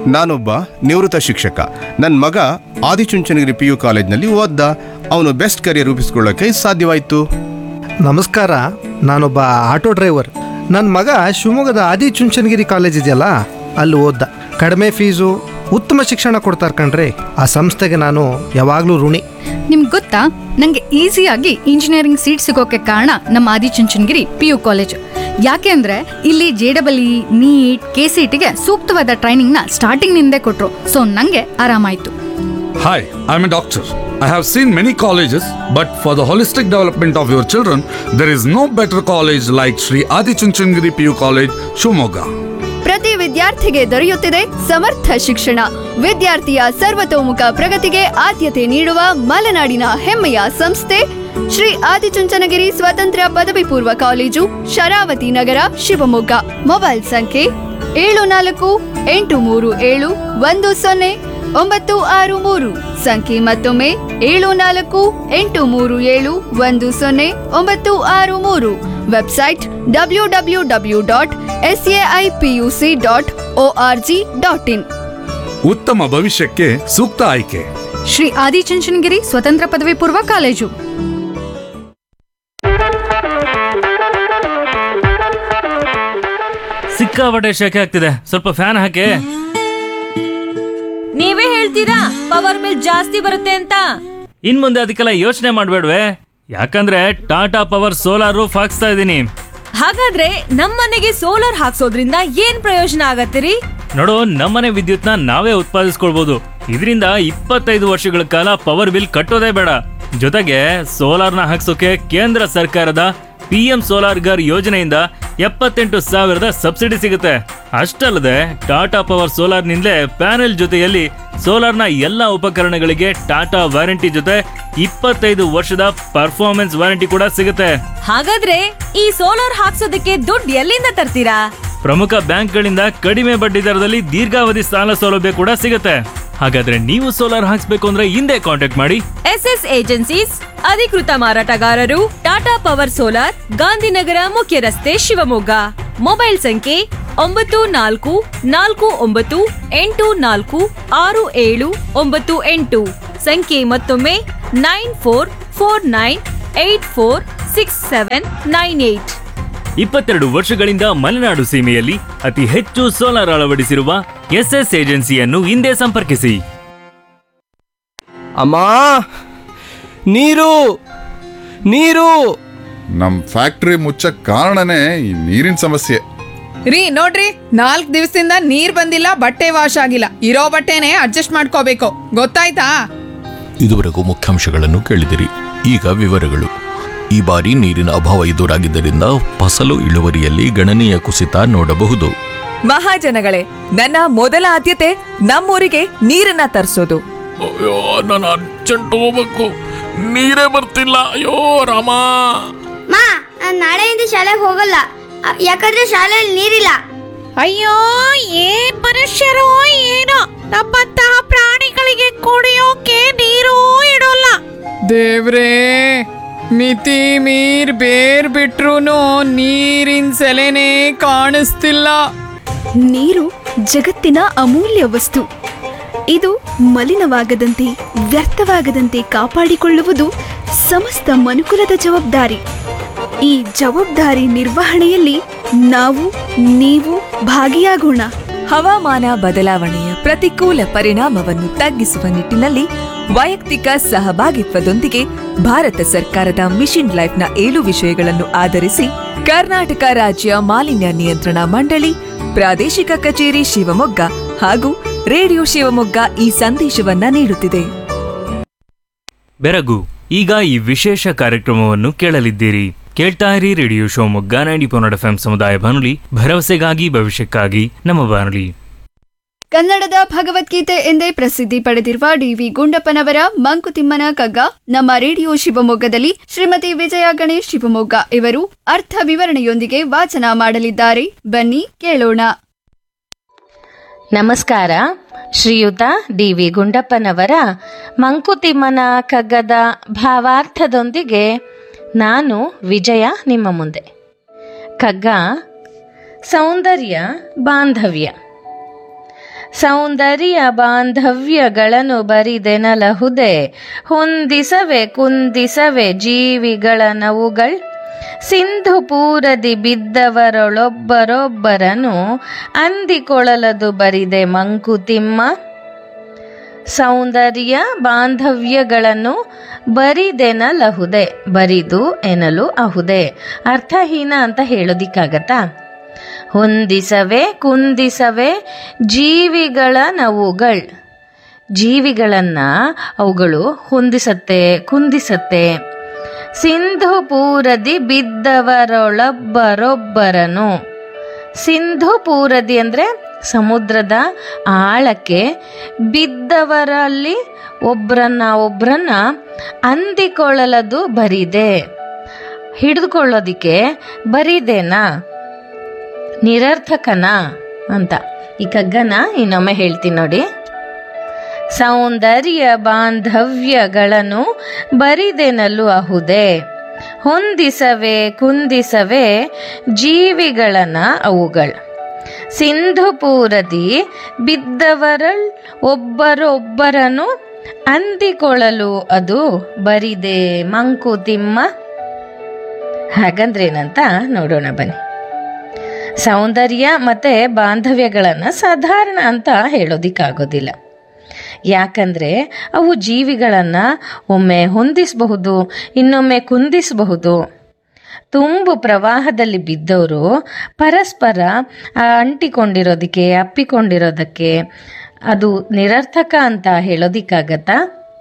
ನಾನೊಬ್ಬ ನಿವೃತ್ತ ಶಿಕ್ಷಕ ನನ್ನ ಮಗ ಆದಿಚುಂಚನಗಿರಿ ಪಿ ಯು ಕಾಲೇಜ್ನಲ್ಲಿ ಓದ್ದ ಅವನು ಬೆಸ್ಟ್ ಕರಿಯರ್ ರೂಪಿಸ್ಕೊಳ್ಳೋಕೆ ಸಾಧ್ಯವಾಯಿತು ನಮಸ್ಕಾರ ನಾನೊಬ್ಬ ಆಟೋ ಡ್ರೈವರ್ ನನ್ನ ಮಗ ಶಿವಮೊಗ್ಗದ ಆದಿಚುಂಚನಗಿರಿ ಕಾಲೇಜ್ ಇದೆಯಲ್ಲ ಅಲ್ಲಿ ಓದ್ದ ಕಡಿಮೆ ಫೀಸು ಉತ್ತಮ ಶಿಕ್ಷಣ ಕೊಡ್ತಾರೆ ಕಣ್ರಿ ಆ ಸಂಸ್ಥೆಗೆ ನಾನು ಯಾವಾಗಲೂ ಋಣಿ ನಿಮ್ಗೆ ಗೊತ್ತಾ ನಂಗೆ ಈಸಿಯಾಗಿ ಇಂಜಿನಿಯರಿಂಗ್ ಸೀಟ್ ಸಿಗೋಕೆ ಕಾರಣ ನಮ್ಮ ಆದಿಚುಂಚನಗಿರಿ ಪಿ ಯು ಕಾಲೇಜ್ ಯಾಕೆ ಅಂದ್ರೆ ಇಲ್ಲಿ J double E NEET K C ಟಿಗೆ ಸೂಕ್ತವಾದ ಟ್ರೈನಿಂಗ್ನ ಸ್ಟಾರ್ಟಿಂಗ್ ನಿಂದೇ ಕೊಟ್ರು ಸೊ ನಂಗೆ ಆರಾಮಾಯ್ತು Hi, I'm a doctor. I have seen many colleges, but for the holistic development of your children, there is no better college like Sri Adi Chunchandgiri PU College, Shumoga. ಪ್ರತಿ ವಿದ್ಯಾರ್ಥಿಗೆ ದೊರೆಯುತ್ತಿದೆ ಸಮರ್ಥ ಶಿಕ್ಷಣ ವಿದ್ಯಾರ್ಥಿಯ ಸರ್ವತೋಮುಖ ಪ್ರಗತಿಗೆ ಆದ್ಯತೆ ನೀಡುವ ಮಲೆನಾಡಿನ ಹೆಮ್ಮೆಯ ಸಂಸ್ಥೆ ಶ್ರೀ ಆದಿಚುಂಚನಗಿರಿ ಸ್ವತಂತ್ರ ಪದವಿ ಪೂರ್ವ ಕಾಲೇಜು ಶರಾವತಿ ನಗರ ಶಿವಮೊಗ್ಗ ಮೊಬೈಲ್ ಸಂಖ್ಯೆ ಏಳು ನಾಲ್ಕು ಎಂಟು ಮೂರು ಏಳು ಒಂದು ಸೊನ್ನೆ ಒಂಬತ್ತು ಆರು ಮೂರು ಸಂಖ್ಯೆ ಮತ್ತೊಮ್ಮೆ ಏಳು ನಾಲ್ಕು ಎಂಟು ಮೂರು ಏಳು ಒಂದು ಸೊನ್ನೆ ಒಂಬತ್ತು ಆರು ಮೂರು website W W W dot S A I P U C dot O R G dot in ಉತ್ತಮ ಭವಿಷ್ಯಕ್ಕೆ ಸೂಕ್ತ ಆಯ್ಕೆ ಶ್ರೀ ಆದಿಚುಂಚನಗಿರಿ ಸ್ವತಂತ್ರ ಪದವಿ ಪೂರ್ವ ಕಾಲೇಜು ಸಿಕ್ಕಾಪಟ್ಟೆ ಶೆಕೆ ಆಗ್ತಿದೆ ಸ್ವಲ್ಪ ಫ್ಯಾನ್ ಹಾಕಿ ನೀವೇ ಹೇಳ್ತೀರಾ ಪವರ್ ಬಿಲ್ ಜಾಸ್ತಿ ಬರುತ್ತೆ ಅಂತ ಇನ್ ಮುಂದೆ ಅದಕ್ಕೆಲ್ಲ ಯೋಚನೆ ಮಾಡ್ಬೇಡ್ವೆ ಯಾಕಂದ್ರೆ ಟಾಟಾ ಪವರ್ ಸೋಲಾರ್ ರೂಫ್ ಹಾಕ್ಸ್ತಾ ಇದ್ದೀನಿ ಹಾಗಾದ್ರೆ ನಮ್ಮನೆಗೆ ಸೋಲಾರ್ ಹಾಕ್ಸೋದ್ರಿಂದ ಏನ್ ಪ್ರಯೋಜನ ಆಗತ್ತಿರಿ ನೋಡು ನಮ್ಮನೆ ವಿದ್ಯುತ್ನ ನಾವೇ ಉತ್ಪಾದಿಸ್ಕೊಳ್ಬಹುದು ಇದರಿಂದ ಇಪ್ಪತ್ತೈದು ವರ್ಷಗಳ ಕಾಲ ಪವರ್ ಬಿಲ್ ಕಟ್ಟೋದೇ ಬೇಡ ಜೊತೆಗೆ ಸೋಲಾರ್ನ ಹಾಕ್ಸೋಕೆ ಕೇಂದ್ರ ಸರ್ಕಾರದ ಪಿ ಎಂ ಸೋಲಾರ್ ಗರ್ ಯೋಜನೆಯಿಂದ ಎಪ್ಪತ್ತೆಂಟು ಸಾವಿರದ ಸಬ್ಸಿಡಿ ಸಿಗುತ್ತೆ ಅಷ್ಟಲ್ಲದೆ ಟಾಟಾ ಪವರ್ ಸೋಲಾರ್ನಿಂದಲೇ ಪ್ಯಾನೆಲ್ ಜೊತೆಯಲ್ಲಿ ಸೋಲಾರ್ನ ಎಲ್ಲ ಉಪಕರಣಗಳಿಗೆ ಟಾಟಾ ವಾರಂಟಿ ಜೊತೆ ಇಪ್ಪತ್ತೈದು ವರ್ಷದ ಪರ್ಫಾರ್ಮೆನ್ಸ್ ವಾರಂಟಿ ಕೂಡ ಸಿಗುತ್ತೆ ಹಾಗಾದ್ರೆ ಈ ಸೋಲಾರ್ ಹಾಕ್ಸೋದಕ್ಕೆ ದುಡ್ಡು ಎಲ್ಲಿಂದ ತರ್ತೀರಾ ಪ್ರಮುಖ ಬ್ಯಾಂಕ್ಗಳಿಂದ ಕಡಿಮೆ ಬಡ್ಡಿ ದರದಲ್ಲಿ ದೀರ್ಘಾವಧಿ ಸಾಲ ಸೌಲಭ್ಯ ಕೂಡ ಸಿಗುತ್ತೆ ಹಾಗಾದ್ರೆ ನೀವು ಸೋಲಾರ್ ಹಾಕ್ಸ್ಬೇಕು ಅಂದ್ರೆ ಹಿಂದೆ ಕಾಂಟ್ಯಾಕ್ಟ್ ಮಾಡಿ ಎಸ್ ಎಸ್ ಏಜೆನ್ಸೀಸ್ ಅಧಿಕೃತ ಮಾರಾಟಗಾರರು ಟಾಟಾ ಪವರ್ ಸೋಲಾರ್ ಗಾಂಧಿನಗರ ಮುಖ್ಯ ರಸ್ತೆ ಶಿವಮೊಗ್ಗ ಮೊಬೈಲ್ ಸಂಖ್ಯೆ ಒಂಬತ್ತು ನಾಲ್ಕು ನಾಲ್ಕು ಒಂಬತ್ತು ಎಂಟು ನಾಲ್ಕು ಆರು ಏಳು ಒಂಬತ್ತು ಎಂಟು ಸಂಖ್ಯೆ ಮತ್ತೊಮ್ಮೆ nine four four nine eight four six seven nine eight ಇಪ್ಪತ್ತೆರಡು ವರ್ಷಗಳಿಂದ ಮಲೆನಾಡು ಸೀಮೆಯಲ್ಲಿ ಅತಿ ಹೆಚ್ಚು ಸೋಲಾರ್ ಅಳವಡಿಸಿರುವ ಎಸ್ಎಸ್ ಏಜೆನ್ಸಿಯನ್ನು ಹಿಂದೆ ಸಂಪರ್ಕಿಸಿ ಅಮ್ಮ ನೀರು ನೀರು ನಮ್ ಫ್ಯಾಕ್ಟ್ರಿ ಮುಚ್ಚಕ್ ಕಾರಣನೇ ಈ ನೀರಿನ ಸಮಸ್ಯೆ ರೀ ನೋಡ್ರಿ ನಾಲ್ಕ್ ದಿವಸದಿಂದ ನೀರ್ ಬಂದಿಲ್ಲ ಬಟ್ಟೆ ವಾಶ್ ಆಗಿಲ್ಲ ಇರೋ ಬಟ್ಟೆನೆ ಅಡ್ಜಸ್ಟ್ ಮಾಡ್ಕೋಬೇಕು ಗೊತ್ತಾಯ್ತಾ ಇದುವರೆಗೂ ಮುಖ್ಯಾಂಶಗಳನ್ನು ಕೇಳಿದಿರಿ ಈಗ ವಿವರಗಳು ಈ ಬಾರಿ ನೀರಿನ ಅಭಾವ ಎದುರಾಗಿದ್ದರಿಂದ ಫಸಲು ಇಳುವರಿಯಲ್ಲಿ ಗಣನೀಯ ಕುಸಿತ ನೋಡಬಹುದು ಮಹಾಜನಗಳೇ ನನ್ನ ಮೊದಲ ಆದ್ಯತೆ ನಮ್ಮೂರಿಗೆ ನೀರನ್ನ ತರಿಸೋದು ಅಯ್ಯೋ ನಾನು ಅರ್ಜೆಂಟ್ ಹೋಗ್ಬೇಕು ನೀರೇ ಬರ್ತಿಲ್ಲ ಅಯ್ಯೋ ರಾಮ ಮಾ ನಾನ್ ನಾಳೆಯಿಂದ ಶಾಲೆಗೆ ಹೋಗಲ್ಲ ಅ- ಯಾಕಂದ್ರೆ ಶಾಲೆಯಲ್ಲಿ ನೀರಿಲ್ಲ ಅಯ್ಯೋ ಏನ್ ಮನುಷ್ಯರೋ ಏನೋ ನಮ್ಮಂತಹ ಪ್ರಾಣಿಗಳಿಗೆ ಕುಡಿಯೋಕೆ ನೀರು ಇಡೋಲ್ಲ ದೇವ್ರೇ ಮಿತಿ ಮೀರ್ ಬೇರ್ ಬಿಟ್ರುನು ನೀರಿನ ಸೆಲೆನೇ ಕಾಣಿಸ್ತಿಲ್ಲ ನೀರು ಜಗತ್ತಿನ ಅಮೂಲ್ಯ ವಸ್ತು ಇದು ಮಲಿನವಾಗದಂತೆ ವ್ಯರ್ಥವಾಗದಂತೆ ಕಾಪಾಡಿಕೊಳ್ಳುವುದು ಸಮಸ್ತ ಮನುಕುಲದ ಜವಾಬ್ದಾರಿ ಈ ಜವಾಬ್ದಾರಿ ನಿರ್ವಹಣೆಯಲ್ಲಿ ನಾವು ನೀವು ಭಾಗಿಯಾಗೋಣ ಹವಾಮಾನ ಬದಲಾವಣೆಯ ಪ್ರತಿಕೂಲ ಪರಿಣಾಮವನ್ನು ತಗ್ಗಿಸುವ ನಿಟ್ಟಿನಲ್ಲಿ ವೈಯಕ್ತಿಕ ಸಹಭಾಗಿತ್ವದೊಂದಿಗೆ ಭಾರತ ಸರ್ಕಾರದ ಮಿಷನ್ ಲೈಫ್ನ ಏಳು ವಿಷಯಗಳನ್ನು ಆಧರಿಸಿ ಕರ್ನಾಟಕ ರಾಜ್ಯ ಮಾಲಿನ್ಯ ನಿಯಂತ್ರಣ ಮಂಡಳಿ ಪ್ರಾದೇಶಿಕ ಕಚೇರಿ ಶಿವಮೊಗ್ಗ ಹಾಗೂ ರೇಡಿಯೋ ಶಿವಮೊಗ್ಗ ಈ ಸಂದೇಶವನ್ನ ನೀಡುತ್ತಿದೆ ಬೆರಗು ಈಗ ಈ ವಿಶೇಷ ಕಾರ್ಯಕ್ರಮವನ್ನು ಕೇಳಲಿದ್ದೀರಿ ಕೇಳ್ತಾ ಇರಿ radio Shivamogga ninety point eight F ಸಮುದಾಯ ಬಾನುಲಿ ಭರವಸೆಗಾಗಿ ಭವಿಷ್ಯಕ್ಕಾಗಿ ನಮ್ಮ ಬಾನುಲಿ ಕನ್ನಡದ ಭಗವದ್ಗೀತೆ ಎಂದೇ ಪ್ರಸಿದ್ಧಿ ಪಡೆದಿರುವ ಡಿವಿ ಗುಂಡಪ್ಪನವರ ಮಂಕುತಿಮ್ಮನ ಕಗ್ಗ ನಮ್ಮ ರೇಡಿಯೋ ಶಿವಮೊಗ್ಗದಲ್ಲಿ ಶ್ರೀಮತಿ ವಿಜಯ ಗಣೇಶ್ ಶಿವಮೊಗ್ಗ ಇವರು ಅರ್ಥ ವಿವರಣೆಯೊಂದಿಗೆ ವಾಚನ ಮಾಡಲಿದ್ದಾರೆ ಬನ್ನಿ ಕೇಳೋಣ ನಮಸ್ಕಾರ ಶ್ರೀಯುತ ಡಿ ವಿ ಗುಂಡಪ್ಪನವರ ಮಂಕುತಿಮ್ಮನ ಕಗ್ಗದ ಭಾವಾರ್ಥದೊಂದಿಗೆ ನಾನು ವಿಜಯ ನಿಮ್ಮ ಮುಂದೆ ಕಗ್ಗ ಸೌಂದರ್ಯ ಬಾಂಧವ್ಯ ಸೌಂದರ್ಯ ಬಾಂಧವ್ಯಗಳನ್ನು ಬರಿದೆನಲಹುದೆ ಹೊಂದಿಸವೆ ಕುಂದಿಸವೆ ಜೀವಿಗಳ ನವುಗಳ್ ಸಿಂಧುಪೂರದಿ ಬಿದ್ದವರೊಳೊಬ್ಬರೊಬ್ಬರನು ಅಂದಿಕೊಳಲದು ಬರಿದೆ ಮಂಕುತಿಮ್ಮ ಸೌಂದರ್ಯ ಬಾಂಧವ್ಯಗಳನ್ನು ಬರಿದೆನಲಹುದೆ ಬರಿದು ಎನ್ನಲು ಅಹುದೆ ಅರ್ಥಹೀನ ಅಂತ ಹೇಳೋದಿಕ್ಕಾಗತ್ತಾ ಹೊಂದಿಸವೆ ಕುಂದಿಸವೆ ಜೀವಿಗಳ ನವುಗಳ್ ಜೀವಿಗಳನ್ನ ಅವುಗಳು ಹೊಂದಿಸತ್ತೆ ಕುಂದಿಸತ್ತೆ ಸಿಂಧುಪೂರದಿ ಬಿದ್ದವರೊಳೊಬ್ಬರೊಬ್ಬರನು ಸಿಂಧುಪೂರದಿ ಅಂದ್ರೆ ಸಮುದ್ರದ ಆಳಕ್ಕೆ ಬಿದ್ದವರಲ್ಲಿ ಒಬ್ರನ್ನ ಒಬ್ರನ್ನ ಅಂದಿಕೊಳ್ಳಲದು ಬರಿದೆ ಹಿಡಿದುಕೊಳ್ಳೋದಿಕ್ಕೆ ಬರಿದೇನಾ ನಿರರ್ಥಕನ ಅಂತ ಈ ಕಗ್ಗನ ಇನ್ನೊಮ್ಮೆ ಹೇಳ್ತೀನಿ ನೋಡಿ ಸೌಂದರ್ಯ ಬಾಂಧವ್ಯಗಳನ್ನು ಬರಿದೆನಲು ಅಹುದೆ ಹೊಂದಿಸವೆ ಕುಂದಿಸವೆ ಜೀವಿಗಳನ ಅವುಗಳು ಸಿಂಧುಪೂರದಿ ಬಿದ್ದವರಲ್ ಒಬ್ಬರೊಬ್ಬರನು ಅಂದಿಕೊಳ್ಳಲು ಅದು ಬರಿದೆ ಮಂಕುತಿಮ್ಮ ಹಾಗಂದ್ರೇನಂತ ನೋಡೋಣ ಬನ್ನಿ ಸೌಂದರ್ಯ ಮತ್ತೆ ಬಾಂಧವ್ಯಗಳನ್ನು ಸಾಧಾರಣ ಅಂತ ಹೇಳೋದಿಕ್ಕಾಗೋದಿಲ್ಲ ಯಾಕಂದ್ರೆ ಅವು ಜೀವಿಗಳನ್ನು ಒಮ್ಮೆ ಹೊಂದಿಸಬಹುದು ಇನ್ನೊಮ್ಮೆ ಕುಂದಿಸಬಹುದು ತುಂಬು ಪ್ರವಾಹದಲ್ಲಿ ಬಿದ್ದವರು ಪರಸ್ಪರ ಆ, ಅಂಟಿಕೊಂಡಿರೋದಕ್ಕೆ ಅಪ್ಪಿಕೊಂಡಿರೋದಕ್ಕೆ ಅದು ನಿರರ್ಥಕ ಅಂತ ಹೇಳೋದಿಕ್ಕಾಗತ್ತಾ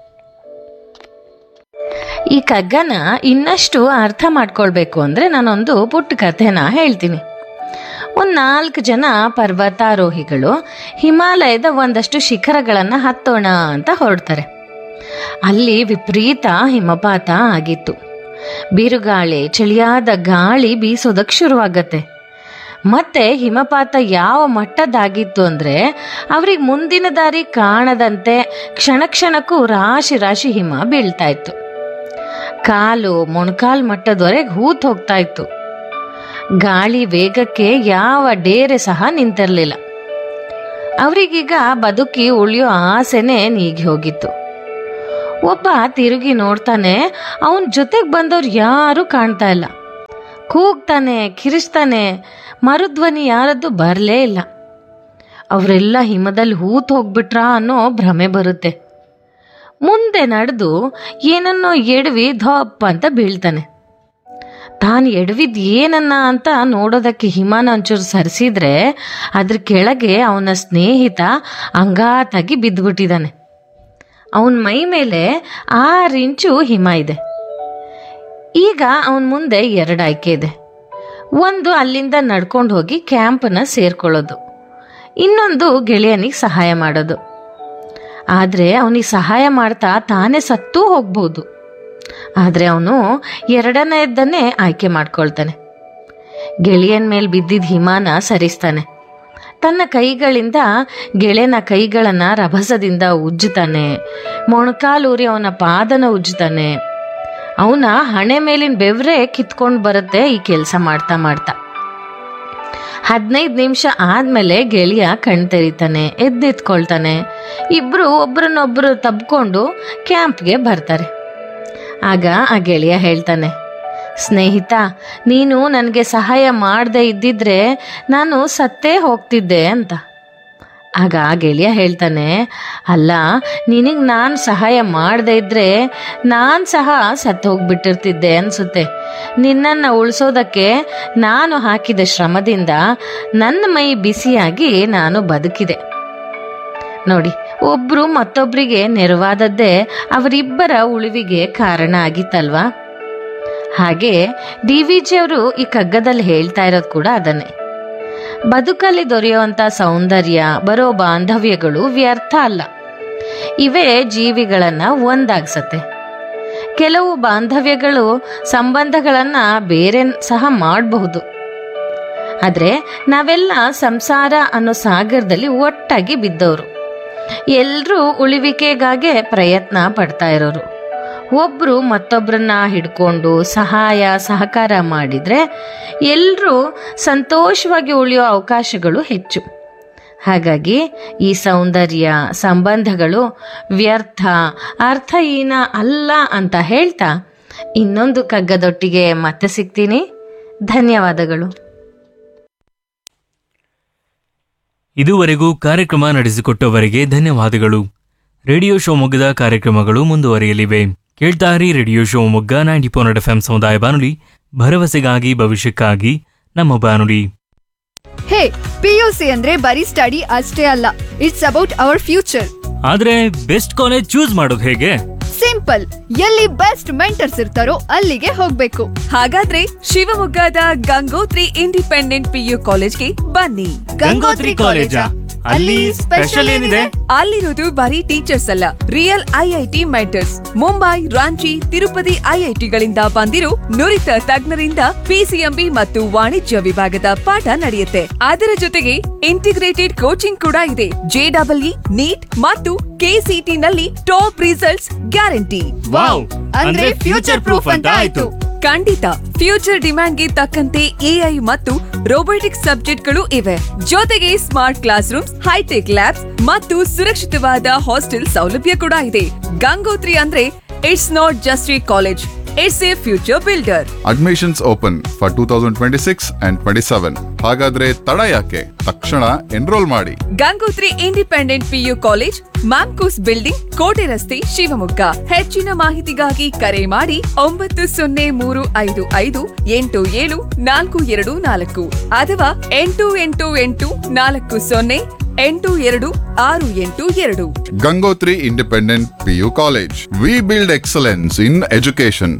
ಈ ಕಗ್ಗನ ಇನ್ನಷ್ಟು ಅರ್ಥ ಮಾಡ್ಕೊಳ್ಬೇಕು ಅಂದ್ರೆ ನಾನೊಂದು ಪುಟ್ಟ ಕಥೆನ ಹೇಳ್ತೀನಿ ಒಂದು ನಾಲ್ಕು ಜನ ಪರ್ವತಾರೋಹಿಗಳು ಹಿಮಾಲಯದ ಒಂದಷ್ಟು ಶಿಖರಗಳನ್ನು ಹತ್ತೋಣ ಅಂತ ಹೊರಡ್ತಾರೆ ಅಲ್ಲಿ ವಿಪರೀತ ಹಿಮಪಾತ ಆಗಿತ್ತು ಬಿರುಗಾಳಿ ಚಳಿಯಾದ ಗಾಳಿ ಬೀಸೋದಕ್ಕೆ ಶುರುವಾಗತ್ತೆ ಮತ್ತೆ ಹಿಮಪಾತ ಯಾವ ಮಟ್ಟದಾಗಿತ್ತು ಅಂದ್ರೆ ಅವ್ರಿಗೆ ಮುಂದಿನ ದಾರಿ ಕಾಣದಂತೆ ಕ್ಷಣ ಕ್ಷಣಕ್ಕೂ ರಾಶಿ ರಾಶಿ ಹಿಮ ಬೀಳ್ತಾ ಇತ್ತು ಕಾಲು ಮೊಣಕಾಲ್ ಮಟ್ಟದವರೆಗೆ ಹೂತ್ ಹೋಗ್ತಾ ಇತ್ತು ಗಾಳಿ ವೇಗಕ್ಕೆ ಯಾವ ಡೇರೆ ಸಹ ನಿಂತಿರ್ಲಿಲ್ಲ ಅವರಿಗೀಗ ಬದುಕಿ ಉಳಿಯೋ ಆಸೆನೆ ನೀಗಿ ಹೋಗಿತ್ತು ಒಬ್ಬ ತಿರುಗಿ ನೋಡ್ತಾನೆ ಅವನ ಜೊತೆಗೆ ಬಂದವ್ರು ಯಾರೂ ಕಾಣ್ತಾ ಇಲ್ಲ ಕೂಗ್ತಾನೆ ಕಿರಿಸ್ತಾನೆ ಮರುಧ್ವನಿ ಯಾರದ್ದು ಬರಲೇ ಇಲ್ಲ ಅವರೆಲ್ಲ ಹಿಮದಲ್ಲಿ ಹೂತ್ ಹೋಗ್ಬಿಟ್ರಾ ಅನ್ನೋ ಭ್ರಮೆ ಬರುತ್ತೆ ಮುಂದೆ ನಡೆದು ಏನನ್ನೋ ಎಡವಿ ಧಪ್ ಅಂತ ಬೀಳ್ತಾನೆ ತಾನು ಎಡವಿದ್ ಏನನ್ನ ಅಂತ ನೋಡೋದಕ್ಕೆ ಹಿಮಾನ ಒಂಚೂರು ಸರಿಸಿದ್ರೆ ಅದ್ರ ಕೆಳಗೆ ಅವನ ಸ್ನೇಹಿತ ಅಂಗಾತಾಗಿ ಬಿದ್ದುಬಿಟ್ಟಿದ್ದಾನೆ ಅವನ ಮೈ ಮೇಲೆ ಆರು ಇಂಚು ಹಿಮ ಇದೆ ಈಗ ಅವನ ಮುಂದೆ ಎರಡು ಆಯ್ಕೆ ಇದೆ ಒಂದು ಅಲ್ಲಿಂದ ನಡ್ಕೊಂಡು ಹೋಗಿ ಕ್ಯಾಂಪನ್ನ ಸೇರ್ಕೊಳ್ಳೋದು ಇನ್ನೊಂದು ಗೆಳೆಯನಿಗೆ ಸಹಾಯ ಮಾಡೋದು ಆದರೆ ಅವನಿಗೆ ಸಹಾಯ ಮಾಡ್ತಾ ತಾನೇ ಸತ್ತೂ ಹೋಗ್ಬೋದು ಆದರೆ ಅವನು ಎರಡನೇದನ್ನೇ ಆಯ್ಕೆ ಮಾಡ್ಕೊಳ್ತಾನೆ ಗೆಳೆಯನ ಮೇಲೆ ಬಿದ್ದಿದ್ದ ಹಿಮಾನ ಸರಿಸ್ತಾನೆ ತನ್ನ ಕೈಗಳಿಂದ ಗೆಳೆಯನ ಕೈಗಳನ್ನು ರಭಸದಿಂದ ಉಜ್ಜುತ್ತಾನೆ ಮೊಣಕಾಲೂರಿ ಅವನ ಪಾದನ ಉಜ್ಜುತ್ತಾನೆ ಅವನ ಹಣೆ ಮೇಲಿನ ಬೆವರೇ ಕಿತ್ಕೊಂಡು ಬರುತ್ತೆ ಈ ಕೆಲಸ ಮಾಡ್ತಾ ಮಾಡ್ತಾ ಹದಿನೈದು ನಿಮಿಷ ಆದ್ಮೇಲೆ ಗೆಳೆಯ ಕಣ್ ತೆರಿತಾನೆ ಎದ್ದೆತ್ಕೊಳ್ತಾನೆ ಇಬ್ರು ಒಬ್ರನ್ನೊಬ್ರು ತಬ್ಕೊಂಡು ಕ್ಯಾಂಪ್ಗೆ ಬರ್ತಾರೆ ಆಗ ಆ ಗೆಳೆಯ ಹೇಳ್ತಾನೆ ಸ್ನೇಹಿತ ನೀನು ನನಗೆ ಸಹಾಯ ಮಾಡದೆ ಇದ್ದಿದ್ರೆ ನಾನು ಸತ್ತೇ ಹೋಗ್ತಿದ್ದೆ ಅಂತ ಆಗ ಆ ಗೆಳೆಯ ಹೇಳ್ತಾನೆ ಅಲ್ಲ ನಿನಗೆ ನಾನು ಸಹಾಯ ಮಾಡದೆ ಇದ್ರೆ ನಾನು ಸಹ ಸತ್ತು ಹೋಗ್ಬಿಟ್ಟಿರ್ತಿದ್ದೆ ಅನ್ಸುತ್ತೆ ನಿನ್ನನ್ನು ಉಳಿಸೋದಕ್ಕೆ ನಾನು ಹಾಕಿದ ಶ್ರಮದಿಂದ ನನ್ನ ಮೈ ಬಿಸಿಯಾಗಿ ನಾನು ಬದುಕಿದೆ ನೋಡಿ ಒಬ್ರು ಮತ್ತೊಬ್ಬರಿಗೆ ನೆರವಾದದ್ದೇ ಅವರಿಬ್ಬರ ಉಳಿವಿಗೆ ಕಾರಣ ಆಗಿತ್ತಲ್ವಾ ಹಾಗೆ ಡಿ ವಿ ಜಿ ಅವರು ಈ ಕಗ್ಗದಲ್ಲಿ ಹೇಳ್ತಾ ಇರೋದು ಕೂಡ ಅದನ್ನೇ ಬದುಕಲ್ಲಿ ದೊರೆಯುವಂಥ ಸೌಂದರ್ಯ ಬರೋ ಬಾಂಧವ್ಯಗಳು ವ್ಯರ್ಥ ಅಲ್ಲ ಇವೇ ಜೀವಿಗಳನ್ನ ಒಂದಾಗ್ಸತ್ತೆ ಕೆಲವು ಬಾಂಧವ್ಯಗಳು ಸಂಬಂಧಗಳನ್ನ ಬೇರೆ ಸಹ ಮಾಡಬಹುದು ಆದರೆ ನಾವೆಲ್ಲ ಸಂಸಾರ ಅನ್ನೋ ಸಾಗರದಲ್ಲಿ ಒಟ್ಟಾಗಿ ಬಿದ್ದವರು ಎಲ್ಲರೂ ಉಳಿವಿಕೆಗಾಗೆ ಪ್ರಯತ್ನ ಪಡ್ತಾ ಇರೋರು ಒಬ್ರು ಮತ್ತೊಬ್ಬರನ್ನ ಹಿಡ್ಕೊಂಡು ಸಹಾಯ ಸಹಕಾರ ಮಾಡಿದ್ರೆ ಎಲ್ಲರೂ ಸಂತೋಷವಾಗಿ ಉಳಿಯೋ ಅವಕಾಶಗಳು ಹೆಚ್ಚು ಹಾಗಾಗಿ ಈ ಸೌಂದರ್ಯ ಸಂಬಂಧಗಳು ವ್ಯರ್ಥ ಅರ್ಥಹೀನ ಅಲ್ಲ ಅಂತ ಹೇಳ್ತಾ ಇನ್ನೊಂದು ಕಗ್ಗದೊಟ್ಟಿಗೆ ಮತ್ತೆ ಸಿಗ್ತೀನಿ ಧನ್ಯವಾದಗಳು ಇದುವರೆಗೂ ಕಾರ್ಯಕ್ರಮ ನಡೆಸಿಕೊಟ್ಟವರಿಗೆ ಧನ್ಯವಾದಗಳು ರೇಡಿಯೋ ಶಿವಮೊಗ್ಗದ ಕಾರ್ಯಕ್ರಮಗಳು ಮುಂದುವರಿಯಲಿವೆ ಕೇಳ್ತಾರಿ radio Shivamogga ninety point eight F ಸಮುದಾಯ ಬಾನುಲಿ ಭರವಸೆಗಾಗಿ ಭವಿಷ್ಯಕ್ಕಾಗಿ ನಮ್ಮ ಬಾನುಲಿ ಹೇ ಪಿಯುಸಿ ಅಂದ್ರೆ ಬರೀ ಸ್ಟಡಿ ಅಷ್ಟೇ ಅಲ್ಲ ಇಟ್ಸ್ ಅಬೌಟ್ ಅವರ್ ಫ್ಯೂಚರ್ ಆದ್ರೆ ಬೆಸ್ಟ್ ಕಾಲೇಜ್ ಚೂಸ್ ಮಾಡೋದು ಹೇಗೆ ಸಿಂಪಲ್ ಎಲ್ಲಿ ಬೆಸ್ಟ್ ಮೆಂಟರ್ಸ್ ಇರ್ತಾರೋ ಅಲ್ಲಿಗೆ ಹೋಗ್ಬೇಕು ಹಾಗಾದ್ರೆ ಶಿವಮೊಗ್ಗದ ಗಂಗೋತ್ರಿ ಇಂಡಿಪೆಂಡೆಂಟ್ ಪಿಯು ಕಾಲೇಜ್ಗೆ ಬನ್ನಿ ಗಂಗೋತ್ರಿ ಕಾಲೇಜಾ? ಅಲ್ಲಿ ಸ್ಪೆಷಲ್ ಏನಿದೆ? ಅಲ್ಲಿರೋದು ಬರೀ ಟೀಚರ್ಸ್ ಅಲ್ಲ real IIT mentors Mumbai Ranchi Tirupati ಐಐಟಿಗಳಿಂದ ಬಂದಿರೋ ನುರಿತ ತಜ್ಞರಿಂದ ಪಿಸಿಎಂಬಿ ಮತ್ತು ವಾಣಿಜ್ಯ ವಿಭಾಗದ ಪಾಠ ನಡೆಯುತ್ತೆ ಅದರ ಜೊತೆಗೆ ಇಂಟಿಗ್ರೇಟೆಡ್ ಕೋಚಿಂಗ್ ಕೂಡ ಇದೆ ಜೆಡಬ್ಲ್ಇ ನೀಟ್ ಮತ್ತು ಕೆಸಿಟಿ ನಲ್ಲಿ ಟಾಪ್ ರಿಸಲ್ಟ್ಸ್ ಗ್ಯಾರಂಟಿ ವಾವ್! ಅಂದ್ರೆ future proof ಅಂತ ಆಯ್ತು. ಖಂಡಿತ ಫ್ಯೂಚರ್ ಡಿಮ್ಯಾಂಡ್ಗೆ ತಕ್ಕಂತೆ ಎಐ ಮತ್ತು ರೋಬೋಟಿಕ್ಸ್ ಸಬ್ಜೆಕ್ಟ್ಗಳು ಇವೆ ಜೊತೆಗೆ smart classrooms hi tech labs ಮತ್ತು ಸುರಕ್ಷಿತವಾದ ಹಾಸ್ಟೆಲ್ ಸೌಲಭ್ಯ ಕೂಡ ಇದೆ ಗಂಗೋತ್ರಿ ಅಂದ್ರೆ it's not just a college it's a future builder admissions open for two thousand twenty six and twenty seven ಹಾಗಾದ್ರೆ ತಡ ಯಾಕೆ ತಕ್ಷಣ ಎನ್ರೋಲ್ ಮಾಡಿ Gangotri independent PU college MAMCOS building ಕೋಟೆ ರಸ್ತೆ ಶಿವಮೊಗ್ಗ ಹೆಚ್ಚಿನ ಮಾಹಿತಿಗಾಗಿ ಕರೆ ಮಾಡಿ ಒಂಬತ್ತು ಸೊನ್ನೆ ಮೂರು ಐದು ಐದು ಎಂಟು ಏಳು ನಾಲ್ಕು ಎರಡು ನಾಲ್ಕು ಅಥವಾ ಎಂಟು ಎಂಟು ಎಂಟು ನಾಲ್ಕು ಸೊನ್ನೆ ಎಂಟು ಎರಡು ಆರು ಎಂಟು ಎರಡು Gangotri independent PU college we build excellence in education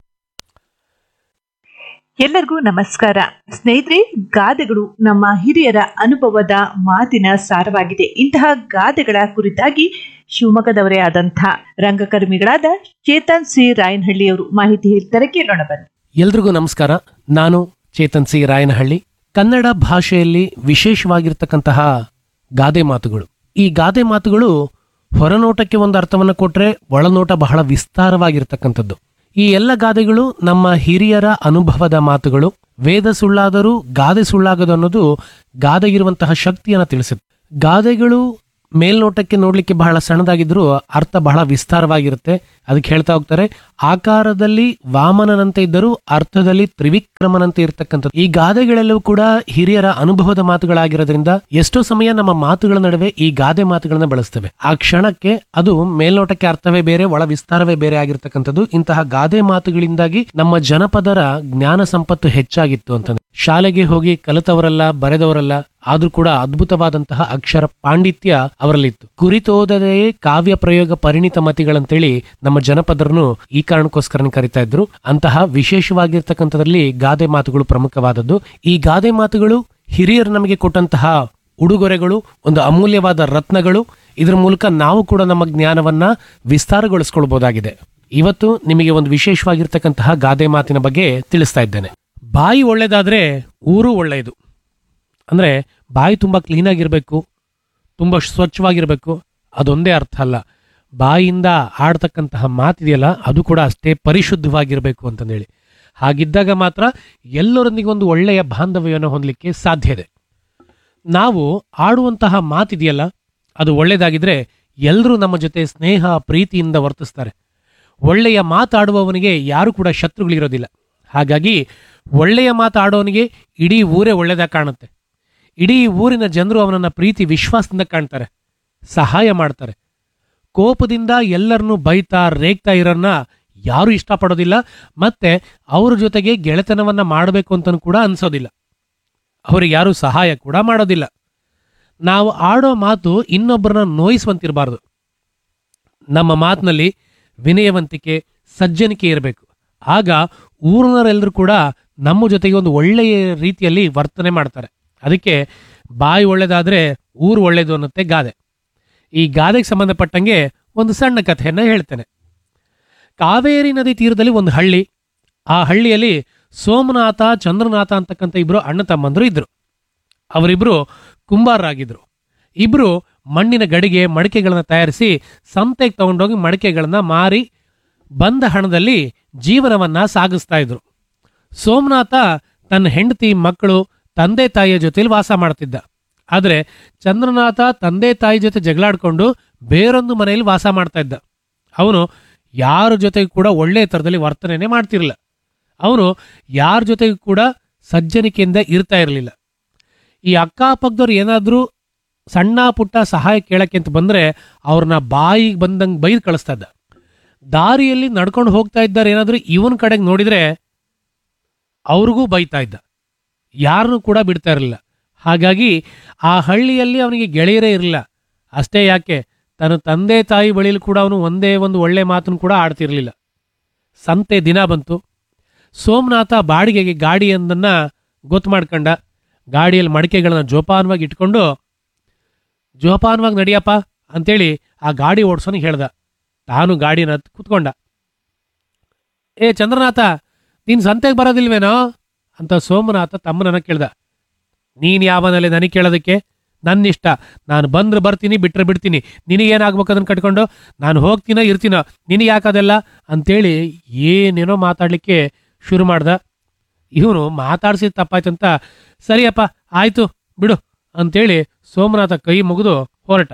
ಎಲ್ಲರಿಗೂ ನಮಸ್ಕಾರ ಸ್ನೇಹಿತರೆ ಗಾದೆಗಳು ನಮ್ಮ ಹಿರಿಯರ ಅನುಭವದ ಮಾತಿನ ಸಾರವಾಗಿದೆ ಇಂತಹ ಗಾದೆಗಳ ಕುರಿತಾಗಿ ಶಿವಮೊಗ್ಗದವರೇ ಆದಂಥ ರಂಗಕರ್ಮಿಗಳಾದ ಚೇತನ್ ಸಿ ರಾಯನಹಳ್ಳಿಯವರು ಮಾಹಿತಿ ಹೇಳ್ತಾರೆ ಕೇಳೋಣ ಬನ್ನಿ ಎಲ್ರಿಗೂ ನಮಸ್ಕಾರ ನಾನು ಚೇತನ್ ಸಿ ರಾಯನಹಳ್ಳಿ ಕನ್ನಡ ಭಾಷೆಯಲ್ಲಿ ವಿಶೇಷವಾಗಿರ್ತಕ್ಕಂತಹ ಗಾದೆ ಮಾತುಗಳು ಈ ಗಾದೆ ಮಾತುಗಳು ಹೊರನೋಟಕ್ಕೆ ಒಂದು ಅರ್ಥವನ್ನು ಕೊಟ್ರೆ ಒಳನೋಟ ಬಹಳ ವಿಸ್ತಾರವಾಗಿರ್ತಕ್ಕಂಥದ್ದು ಈ ಎಲ್ಲ ಗಾದೆಗಳು ನಮ್ಮ ಹಿರಿಯರ ಅನುಭವದ ಮಾತುಗಳು ವೇದ ಸುಳ್ಳಾದರೂ ಗಾದೆ ಸುಳ್ಳಾಗದು ಅನ್ನೋದು ಗಾದೆಗಿರುವಂತಹ ಶಕ್ತಿಯನ್ನು ತಿಳಿಸುತ್ತೆ ಗಾದೆಗಳು ಮೇಲ್ನೋಟಕ್ಕೆ ನೋಡ್ಲಿಕ್ಕೆ ಬಹಳ ಸಣ್ಣದಾಗಿದ್ರೂ ಅರ್ಥ ಬಹಳ ವಿಸ್ತಾರವಾಗಿರುತ್ತೆ ಅದಕ್ಕೆ ಹೇಳ್ತಾ ಹೋಗ್ತಾರೆ ಆಕಾರದಲ್ಲಿ ವಾಮನನಂತೆ ಇದ್ದರೂ ಅರ್ಥದಲ್ಲಿ ತ್ರಿವಿಕ್ರಮನಂತೆ ಇರತಕ್ಕಂಥದ್ದು ಈ ಗಾದೆಗಳೆಲ್ಲವೂ ಕೂಡ ಹಿರಿಯರ ಅನುಭವದ ಮಾತುಗಳಾಗಿರೋದ್ರಿಂದ ಎಷ್ಟೋ ಸಮಯ ನಮ್ಮ ಮಾತುಗಳ ನಡುವೆ ಈ ಗಾದೆ ಮಾತುಗಳನ್ನ ಬಳಸ್ತೇವೆ ಆ ಕ್ಷಣಕ್ಕೆ ಅದು ಮೇಲ್ನೋಟಕ್ಕೆ ಅರ್ಥವೇ ಬೇರೆ ಒಳ ವಿಸ್ತಾರವೇ ಬೇರೆ ಆಗಿರ್ತಕ್ಕಂಥದ್ದು ಇಂತಹ ಗಾದೆ ಮಾತುಗಳಿಂದಾಗಿ ನಮ್ಮ ಜನಪದರ ಜ್ಞಾನ ಸಂಪತ್ತು ಹೆಚ್ಚಾಗಿತ್ತು ಅಂತಂದ್ರೆ ಶಾಲೆಗೆ ಹೋಗಿ ಕಲಿತವರಲ್ಲ ಬರೆದವರಲ್ಲ ಆದ್ರೂ ಕೂಡ ಅದ್ಭುತವಾದಂತಹ ಅಕ್ಷರ ಪಾಂಡಿತ್ಯ ಅವರಲ್ಲಿತ್ತು ಕುರಿತೋದದೆಯೇ ಕಾವ್ಯ ಪ್ರಯೋಗ ಪರಿಣಿತ ಮತಿಗಳಂತೇಳಿ ನಮ್ಮ ಜನಪದರನ್ನು ಈ ಕಾರಣಕ್ಕೋಸ್ಕರ ಕರಿತಾ ಇದ್ರು ಅಂತಹ ವಿಶೇಷವಾಗಿರ್ತಕ್ಕಂಥದ್ರಲ್ಲಿ ಗಾದೆ ಮಾತುಗಳು ಪ್ರಮುಖವಾದದ್ದು ಈ ಗಾದೆ ಮಾತುಗಳು ಹಿರಿಯರು ನಮಗೆ ಕೊಟ್ಟಂತಹ ಉಡುಗೊರೆಗಳು ಒಂದು ಅಮೂಲ್ಯವಾದ ರತ್ನಗಳು ಇದರ ಮೂಲಕ ನಾವು ಕೂಡ ನಮ್ಮ ಜ್ಞಾನವನ್ನ ವಿಸ್ತಾರಗೊಳಿಸ್ಕೊಳ್ಬಹುದಾಗಿದೆ ಇವತ್ತು ನಿಮಗೆ ಒಂದು ವಿಶೇಷವಾಗಿರ್ತಕ್ಕಂತಹ ಗಾದೆ ಮಾತಿನ ಬಗ್ಗೆ ತಿಳಿಸ್ತಾ ಇದ್ದೇನೆ ಬಾಯಿ ಒಳ್ಳೇದಾದ್ರೆ ಊರು ಒಳ್ಳೆಯದು ಅಂದ್ರೆ ಬಾಯಿ ತುಂಬಾ ಕ್ಲೀನ್ ಆಗಿರ್ಬೇಕು ತುಂಬಾ ಸ್ವಚ್ಛವಾಗಿರ್ಬೇಕು ಅದೊಂದೇ ಅರ್ಥ ಅಲ್ಲ ಬಾಯಿಯಿಂದ ಆಡ್ತಕ್ಕಂತಹ ಮಾತಿದೆಯಲ್ಲ ಅದು ಕೂಡ ಅಷ್ಟೇ ಪರಿಶುದ್ಧವಾಗಿರಬೇಕು ಅಂತಂದೇಳಿ ಹಾಗಿದ್ದಾಗ ಮಾತ್ರ ಎಲ್ಲರೊಂದಿಗೆ ಒಂದು ಒಳ್ಳೆಯ ಬಾಂಧವ್ಯವನ್ನು ಹೊಂದಲಿಕ್ಕೆ ಸಾಧ್ಯ ಇದೆ ನಾವು ಆಡುವಂತಹ ಮಾತಿದೆಯಲ್ಲ ಅದು ಒಳ್ಳೆಯದಾಗಿದ್ರೆ ಎಲ್ಲರೂ ನಮ್ಮ ಜೊತೆ ಸ್ನೇಹ ಪ್ರೀತಿಯಿಂದ ವರ್ತಿಸ್ತಾರೆ ಒಳ್ಳೆಯ ಮಾತಾಡುವವನಿಗೆ ಯಾರು ಕೂಡ ಶತ್ರುಗಳಿರೋದಿಲ್ಲ ಹಾಗಾಗಿ ಒಳ್ಳೆಯ ಮಾತಾಡೋನಿಗೆ ಇಡೀ ಊರೇ ಒಳ್ಳೆಯದಾಗಿ ಕಾಣುತ್ತೆ ಇಡೀ ಊರಿನ ಜನರು ಅವನನ್ನ ಪ್ರೀತಿ ವಿಶ್ವಾಸದಿಂದ ಕಾಣ್ತಾರೆ ಸಹಾಯ ಮಾಡ್ತಾರೆ ಕೋಪದಿಂದ ಎಲ್ಲರನ್ನೂ ಬೈತಾ ರೇಗ್ತಾ ಇರೋನ್ನ ಯಾರು ಇಷ್ಟಪಡೋದಿಲ್ಲ ಮತ್ತೆ ಅವ್ರ ಜೊತೆಗೆ ಗೆಳೆತನವನ್ನ ಮಾಡಬೇಕು ಅಂತಲೂ ಕೂಡ ಅನ್ಸೋದಿಲ್ಲ ಅವ್ರಿಗೆ ಯಾರು ಸಹಾಯ ಕೂಡ ಮಾಡೋದಿಲ್ಲ ನಾವು ಆಡೋ ಮಾತು ಇನ್ನೊಬ್ಬರನ್ನ ನೋಯಿಸುವಂತಿರಬಾರ್ದು ನಮ್ಮ ಮಾತಿನಲ್ಲಿ ವಿನಯವಂತಿಕೆ ಸಜ್ಜನಿಕೆ ಇರಬೇಕು ಆಗ ಊರಿನವರೆಲ್ಲರೂ ಕೂಡ ನಮ್ಮ ಜೊತೆಗೆ ಒಂದು ಒಳ್ಳೆಯ ರೀತಿಯಲ್ಲಿ ವರ್ತನೆ ಮಾಡ್ತಾರೆ ಅದಕ್ಕೆ ಬಾಯಿ ಒಳ್ಳೇದಾದ್ರೆ ಊರು ಒಳ್ಳೇದು ಅನ್ನತ್ತೆ ಗಾದೆ ಈ ಗಾದೆಗೆ ಸಂಬಂಧಪಟ್ಟಂಗೆ ಒಂದು ಸಣ್ಣ ಕಥೆಯನ್ನ ಹೇಳ್ತೇನೆ ಕಾವೇರಿ ನದಿ ತೀರದಲ್ಲಿ ಒಂದು ಹಳ್ಳಿ ಆ ಹಳ್ಳಿಯಲ್ಲಿ ಸೋಮನಾಥ ಚಂದ್ರನಾಥ ಅಂತಕ್ಕಂಥ ಇಬ್ರು ಅಣ್ಣ ತಮ್ಮಂದ್ರು ಇದ್ರು ಅವರಿಬ್ರು ಕುಂಬಾರರಾಗಿದ್ರು ಇಬ್ರು ಮಣ್ಣಿನ ಗಡಿಗೆ ಮಡಿಕೆಗಳನ್ನ ತಯಾರಿಸಿ ಸಂತೆಗೆ ತಗೊಂಡೋಗಿ ಮಡಿಕೆಗಳನ್ನ ಮಾರಿ ಬಂದ ಹಣದಲ್ಲಿ ಜೀವನವನ್ನ ಸಾಗಿಸ್ತಾ ಇದ್ರು ಸೋಮನಾಥ ತನ್ನ ಹೆಂಡತಿ ಮಕ್ಕಳು ತಂದೆ ತಾಯಿಯ ಜೊತೆಲಿ ವಾಸ ಮಾಡ್ತಿದ್ದ ಆದರೆ ಚಂದ್ರನಾಥ ತಂದೆ ತಾಯಿ ಜೊತೆ ಜಗಳಾಡ್ಕೊಂಡು ಬೇರೊಂದು ಮನೆಯಲ್ಲಿ ವಾಸ ಮಾಡ್ತಾ ಇದ್ದ ಅವನು ಯಾರ ಜೊತೆಗೂ ಕೂಡ ಒಳ್ಳೆಯ ಥರದಲ್ಲಿ ವರ್ತನೆನೇ ಮಾಡ್ತಿರಲಿಲ್ಲ ಅವನು ಯಾರ ಜೊತೆಗೂ ಕೂಡ ಸಜ್ಜನಿಕೆಯಿಂದ ಇರ್ತಾ ಇರಲಿಲ್ಲ ಈ ಅಕ್ಕಪಕ್ಕದವ್ರು ಏನಾದರೂ ಸಣ್ಣ ಪುಟ್ಟ ಸಹಾಯ ಕೇಳಕ್ಕೆ ಅಂತ ಬಂದರೆ ಅವ್ರನ್ನ ಬಾಯಿಗೆ ಬಂದಂಗೆ ಬೈದು ಕಳಿಸ್ತಾ ಇದ್ದ ದಾರಿಯಲ್ಲಿ ನಡ್ಕೊಂಡು ಹೋಗ್ತಾ ಇದ್ದಾರೆ ಏನಾದರೂ ಇವನ್ ಕಡೆಗೆ ನೋಡಿದರೆ ಅವ್ರಿಗೂ ಬೈತಾ ಇದ್ದ ಯಾರನ್ನೂ ಕೂಡ ಬಿಡ್ತಾ ಇರಲಿಲ್ಲ ಹಾಗಾಗಿ ಆ ಹಳ್ಳಿಯಲ್ಲಿ ಅವನಿಗೆ ಗೆಳೆಯರೇ ಇರಲಿಲ್ಲ ಅಷ್ಟೇ ಯಾಕೆ ತನ್ನ ತಂದೆ ತಾಯಿ ಬಳಿಯಲ್ಲಿ ಕೂಡ ಅವನು ಒಂದೇ ಒಂದು ಒಳ್ಳೆ ಮಾತನ್ನು ಕೂಡ ಆಡ್ತಿರ್ಲಿಲ್ಲ ಸಂತೆ ದಿನ ಬಂತು ಸೋಮನಾಥ ಬಾಡಿಗೆಗೆ ಗಾಡಿಯೊಂದನ್ನು ಗೊತ್ತು ಮಾಡ್ಕೊಂಡ ಗಾಡಿಯಲ್ಲಿ ಮಡಿಕೆಗಳನ್ನ ಜೋಪಾನವಾಗಿ ಇಟ್ಕೊಂಡು ಜೋಪಾನವಾಗಿ ನಡಿಯಪ್ಪ ಅಂತೇಳಿ ಆ ಗಾಡಿ ಓಡಿಸೋನಿಗೆ ಹೇಳ್ದ ತಾನು ಗಾಡಿನ ಹತ್ತ್ ಕುತ್ಕೊಂಡ ಏ ಚಂದ್ರನಾಥ ನೀನು ಸಂತೆಗೆ ಬರೋದಿಲ್ವೇನೋ ಅಂತ ಸೋಮನಾಥ ತಮ್ಮನನ್ನ ಕೇಳ್ದ ನೀನು ಯಾವನಲ್ಲಿ ನನಗೆ ಕೇಳೋದಕ್ಕೆ ನನ್ನ ಇಷ್ಟ ನಾನು ಬಂದ್ರೆ ಬರ್ತೀನಿ ಬಿಟ್ರೆ ಬಿಡ್ತೀನಿ ನಿನಗೇನಾಗ್ಬೇಕು ಅದನ್ನು ಕಟ್ಕೊಂಡು ನಾನು ಹೋಗ್ತೀನೋ ಇರ್ತೀನೋ ನಿನಗೆ ಯಾಕದೆಲ್ಲ ಅಂತೇಳಿ ಏನೇನೋ ಮಾತಾಡಲಿಕ್ಕೆ ಶುರು ಮಾಡ್ದ ಇವನು ಮಾತಾಡ್ಸಿದ ತಪ್ಪಾಯ್ತಂತ ಸರಿಯಪ್ಪ ಆಯ್ತು ಬಿಡು ಅಂತೇಳಿ ಸೋಮನಾಥ ಕೈ ಮುಗಿದು ಹೊರಟ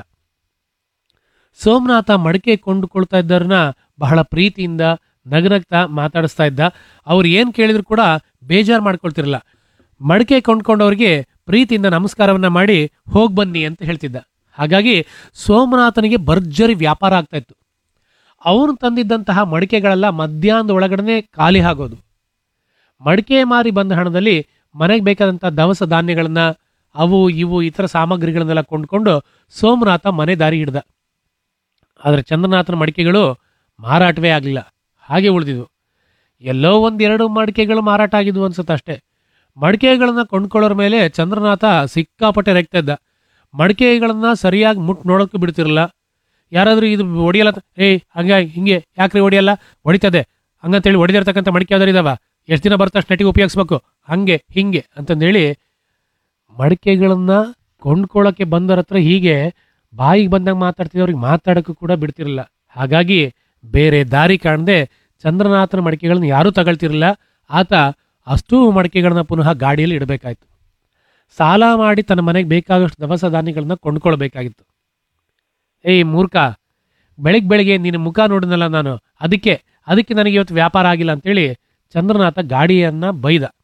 ಸೋಮನಾಥ ಮಡಿಕೆ ಕೊಂಡುಕೊಳ್ತಾ ಇದ್ದವ್ರನ್ನ ಬಹಳ ಪ್ರೀತಿಯಿಂದ ನಗನಗ್ತಾ ಮಾತಾಡಿಸ್ತಾ ಇದ್ದ ಅವ್ರು ಏನು ಕೇಳಿದ್ರು ಕೂಡ ಬೇಜಾರು ಮಾಡ್ಕೊಳ್ತಿರಲ್ಲ ಮಡಿಕೆ ಕೊಂಡ್ಕೊಂಡವ್ರಿಗೆ ಪ್ರೀತಿಯಿಂದ ನಮಸ್ಕಾರವನ್ನ ಮಾಡಿ ಹೋಗಿ ಬನ್ನಿ ಅಂತ ಹೇಳ್ತಿದ್ದ ಹಾಗಾಗಿ ಸೋಮನಾಥನಿಗೆ ಭರ್ಜರಿ ವ್ಯಾಪಾರ ಆಗ್ತಾ ಇತ್ತು ಅವನು ತಂದಿದ್ದಂತಹ ಮಡಿಕೆಗಳೆಲ್ಲ ಮಧ್ಯಾಹ್ನದ ಒಳಗಡೆ ಖಾಲಿ ಆಗೋದು ಮಡಿಕೆ ಮಾರಿ ಬಂದ ಹಣದಲ್ಲಿ ಮನೆಗೆ ಬೇಕಾದಂಥ ದವಸ ಧಾನ್ಯಗಳನ್ನ ಅವು ಇವು ಇತರ ಸಾಮಗ್ರಿಗಳನ್ನೆಲ್ಲ ಕೊಂಡ್ಕೊಂಡು ಸೋಮನಾಥ ಮನೆ ದಾರಿ ಹಿಡ್ದ ಆದರೆ ಚಂದ್ರನಾಥನ ಮಡಿಕೆಗಳು ಮಾರಾಟವೇ ಆಗಲಿಲ್ಲ ಹಾಗೆ ಉಳಿದಿದ್ವು ಎಲ್ಲೋ ಒಂದೆರಡು ಮಡಿಕೆಗಳು ಮಾರಾಟ ಆಗಿದ್ವು ಅನ್ಸುತ್ತೆ ಅಷ್ಟೇ ಮಡಿಕೆಗಳನ್ನ ಕೊಂಡ್ಕೊಳ್ಳೋರ ಮೇಲೆ ಚಂದ್ರನಾಥ ಸಿಕ್ಕಾಪಟ್ಟೆ ರೆಗ್ತಾ ಇದ್ದ ಮಡಿಕೆಗಳನ್ನ ಸರಿಯಾಗಿ ಮುಟ್ ನೋಡೋಕೆ ಬಿಡ್ತಿರಲ್ಲ ಯಾರಾದರೂ ಇದು ಹೊಡಿಯಲ್ಲ ಅಂತ, ಏಯ್ ಹಂಗೆ ಹಿಂಗೆ ಯಾಕ್ರಿ ಹೊಡಿಯಲ್ಲ ಹೊಡಿತದೆ ಹಂಗಂತೇಳಿ ಹೊಡಿದಿರ್ತಕ್ಕಂಥ ಮಡಿಕೆ ಯಾವ್ದಾರು ಇದಾವ ಎಷ್ಟು ದಿನ ಬರ್ತಾ ನೆಟ್ಟಿಗೆ ಉಪಯೋಗಿಸ್ಬೇಕು ಹಂಗೆ ಹಿಂಗೆ ಅಂತಂದೇಳಿ ಮಡಿಕೆಗಳನ್ನ ಕೊಂಡ್ಕೊಳ್ಳೋಕೆ ಬಂದರ ಹತ್ರ ಹೀಗೆ ಬಾಯಿಗೆ ಬಂದಾಗ ಮಾತಾಡ್ತಿದ್ದವ್ರಿಗೆ ಮಾತಾಡೋಕ್ಕೂ ಕೂಡ ಬಿಡ್ತಿರಲಿಲ್ಲ ಹಾಗಾಗಿ ಬೇರೆ ದಾರಿ ಕಾಣದೆ ಚಂದ್ರನಾಥನ ಮಡಿಕೆಗಳನ್ನ ಯಾರೂ ತಗೊಳ್ತಿರಲಿಲ್ಲ ಆತ ಅಷ್ಟೂ ಮಡಿಕೆಗಳನ್ನ ಪುನಃ ಗಾಡಿಯಲ್ಲಿ ಇಡಬೇಕಾಯ್ತು ಸಾಲ ಮಾಡಿ ತನ್ನ ಮನೆಗೆ ಬೇಕಾದಷ್ಟು ದವಸ ಧಾನ್ಯಗಳನ್ನ ಕೊಂಡ್ಕೊಳ್ಬೇಕಾಗಿತ್ತು ಏಯ್ ಮೂರ್ಖ ಬೆಳಿಗ್ಗೆ ಬೆಳಿಗ್ಗೆ ನಿನ್ನ ಮುಖ ನೋಡಿದ್ನಲ್ಲ ನಾನು ಅದಕ್ಕೆ ಅದಕ್ಕೆ ನನಗೆ ಇವತ್ತು ವ್ಯಾಪಾರ ಆಗಿಲ್ಲ ಅಂತೇಳಿ ಚಂದ್ರನಾಥ ಗಾಡಿಯನ್ನ ಬೈದ